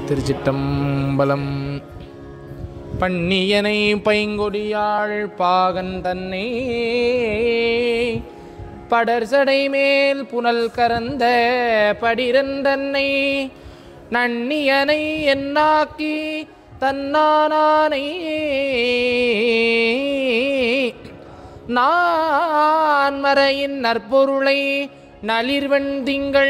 திருச்சிற்றம்பலம் பண்ணியனை பைங்கொடியாள் பாகன் தன்னை படர்சடை மேல் புனல் கரந்த படிரன் தன்னை நன்னியனை என்னாக்கி தன்னானானை நான் மறையின் நற்பொருளை நளிர்வன் திங்கள்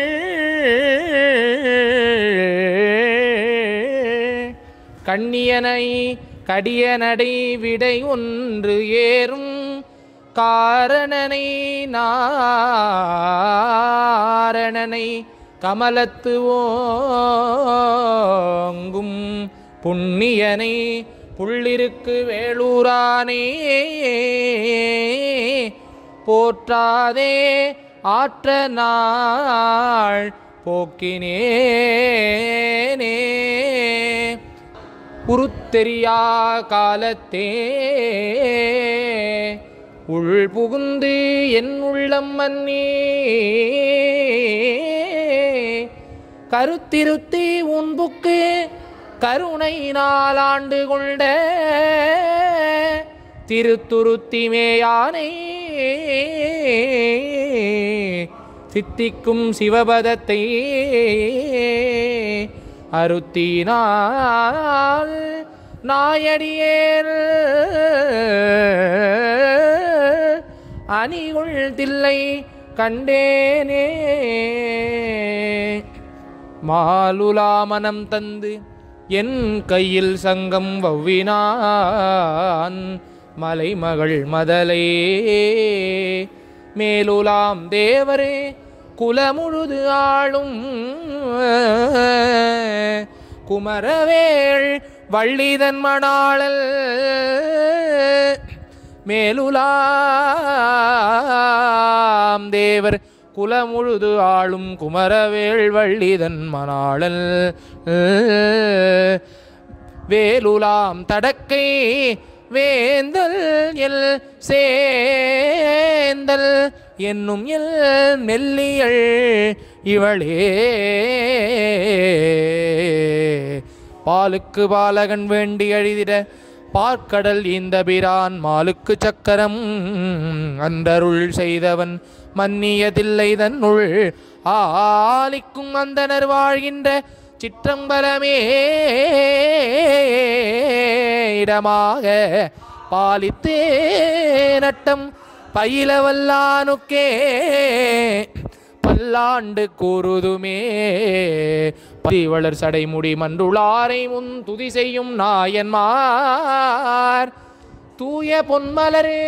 கண்ணியனை கடியனடை விடை ஒன்று ஏறும் காரணனை நாரணனை கமலத்து ஓங்கும் புண்ணியனை புள்ளிருக்கு வேளூரானே போற்றாதே ஆற்ற நாள் போக்கினேனே உருத்தெரியா காலத்தே உள் புகுந்து என் உள்ளம் மன்னே கருத்திருத்தி உன்புக்கு கருணை நாளாண்டு கொண்ட திருத்துருத்திமேயானே சித்திக்கும் சிவபதத்தை அருத்தினால் நாயடியேல் அணிகுள் தில்லை கண்டேனே மாலுலா மனம் தந்து என் கையில் சங்கம் வவ்வினான் மலைமகள் மதலே மேலுலாம் தேவரே குலமுழுது ஆளும் குமரவேள் வள்ளிதன் மணாளல் மேலுலாம் தேவர் குலமுழுது ஆளும் குமரவேள் வள்ளிதன் மணாளல் வேலுலாம் தடக்கை வேந்தல் எல் சேந்தல் என்னும் எல் மெல்லியள் இவளே பாலுக்கு பாலகன் வேண்டி அழிதிட பார்க்கடல் இந்த பிரான் மாலுக்கு சக்கரம் அன்றருள் செய்தவன் மன்னியதில்லை தன்னுள் ஆலிக்கும் அந்தனர் வாழ்கின்ற சிற்றம்பலமே இடமாக பாலித்தே நட்டம் பயிலவல்லானுக்கே பல்லாண்டு கூறுதுமே பதிவளர் சடைமுடி மன்றுளாரை முன் துதி செய்யும் நாயன்மார் தூய பொன்மலரே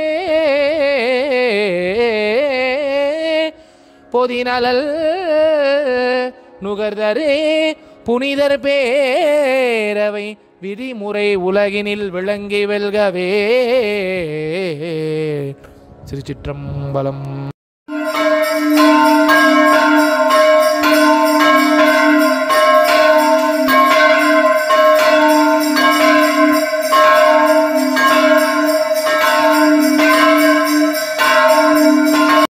பொதிநலல் நுகர்தரே புனிதர் பேரவை விதிமுறை உலகினில் விளங்கி வெல்கவே திருச்சிற்றம்பலம்